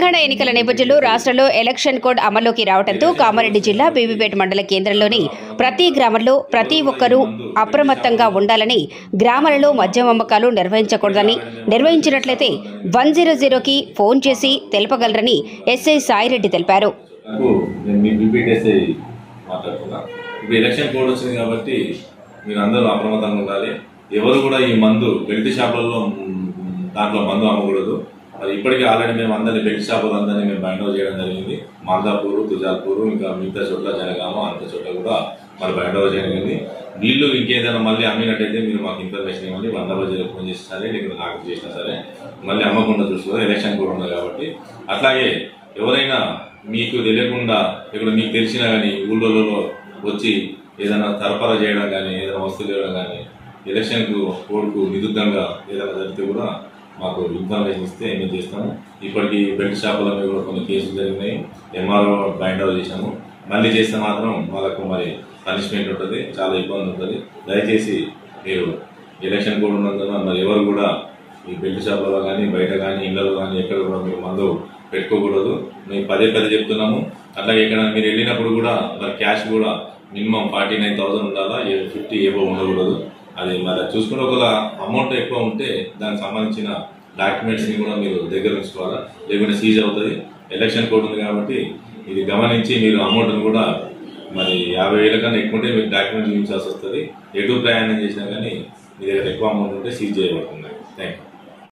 తెలంగాణ ఎన్నికల నేపథ్యంలో రాష్ట్రంలో ఎలక్షన్ కోడ్ అమల్లోకి రావడంతో కామారెడ్డి జిల్లా బీబీపేట మండల కేంద్రంలోని ప్రతి గ్రామంలో ప్రతి ఒక్కరూ అప్రమత్తంగా ఉండాలని గ్రామాలలో మద్యం అమ్మకాలు నిర్వహించకూడదని నిర్వహించినట్లయితే వన్ జీరో జీరోకి ఫోన్ చేసి తెలపగలరని ఎస్ఐ సాయిరెడ్డి తెలిపారు నాకు నేను మీ బీపీటీఎస్ఐ మాట్లాడుతున్నా ఇప్పుడు ఎలక్షన్ కోడ్ వచ్చింది కాబట్టి మీరు అందరూ అప్రమత్తంగా ఉండాలి ఎవరు కూడా ఈ మందు బెల్ట్ షాపులలో మ్, దాంట్లో మందు అమ్మకూడదు మరి ఇప్పటికే ఆల్రెడీ మేము అందరినీ బెల్ట్ షాపులు అందరినీ మేము బైండ్ అవుట్ చేయడం జరిగింది మాందాపూర్ తుజాల్పూర్ ఇంకా మిగతా చోట్ల జనగామ అంత చోట్ల కూడా మరి బైండ్ అవుట్ చేయడం జరిగింది వీళ్ళు ఇంకేదైనా మళ్ళీ అమ్మినట్టయితే మీరు మాకు ఇన్ఫర్మేషన్ ఇవ్వండి వంద బజార్ ఫోన్ చేసినా సరే లేకపోతే నాకు చేసినా సరే మళ్ళీ అమ్మకుండా చూసుకోవాలి ఎలక్షన్ కూడా ఉంది కాబట్టి అట్లాగే ఎవరైనా మీకు తెలియకుండా ఇక్కడ మీకు తెలిసినా కానీ ఊళ్ళో వచ్చి ఏదైనా సరఫరా చేయడం కానీ ఏదైనా వస్తువులు ఇవ్వడం కానీ ఎలక్షన్కు కోడ్కు విరుద్ధంగా ఏదైనా జరిగితే కూడా మాకు ఇన్ఫర్మేషన్ ఇస్తే మేము చేస్తాము ఇప్పటికీ బెల్ట్ షాపుల మీద కూడా కొన్ని కేసులు జరిగినాయి ఎంఆర్ఓ బైండ్ అవుట్ చేశాము మళ్ళీ చేస్తే మాత్రం వాళ్ళకు మరి పనిష్మెంట్ ఉంటుంది చాలా ఇబ్బంది ఉంటుంది దయచేసి మీరు ఎలక్షన్ కోడ్ ఉన్నందున మరి ఎవరు కూడా ఈ బెల్ట్ షాపులలో కానీ బయట కానీ ఇళ్ళలో కానీ ఎక్కడ కూడా మీరు మందు పెట్టుకోకూడదు మేము పదే పదే చెప్తున్నాము అట్లాగే ఇక్కడ మీరు వెళ్ళినప్పుడు కూడా మరి క్యాష్ కూడా మినిమం ఫార్టీ నైన్ థౌసండ్ ఉండాలా ఫిఫ్టీ ఏవో ఉండకూడదు అది మరి చూసుకుని ఒకవేళ అమౌంట్ ఎక్కువ ఉంటే దానికి సంబంధించిన డాక్యుమెంట్స్ని కూడా మీరు దగ్గర ఉంచుకోవాలా లేకుంటే సీజ్ అవుతుంది ఎలక్షన్ కోడ్ ఉంది కాబట్టి ఇది గమనించి మీరు అమౌంట్ని కూడా మరి యాభై వేల కన్నా ఎక్కువ ఉంటే మీకు డాక్యుమెంట్ చూపించాల్సి వస్తుంది ఎటు ప్రయాణం చేసినా కానీ మీ దగ్గర ఎక్కువ అమౌంట్ ఉంటే సీజ్ చేయబడుతుంది థ్యాంక్ యూ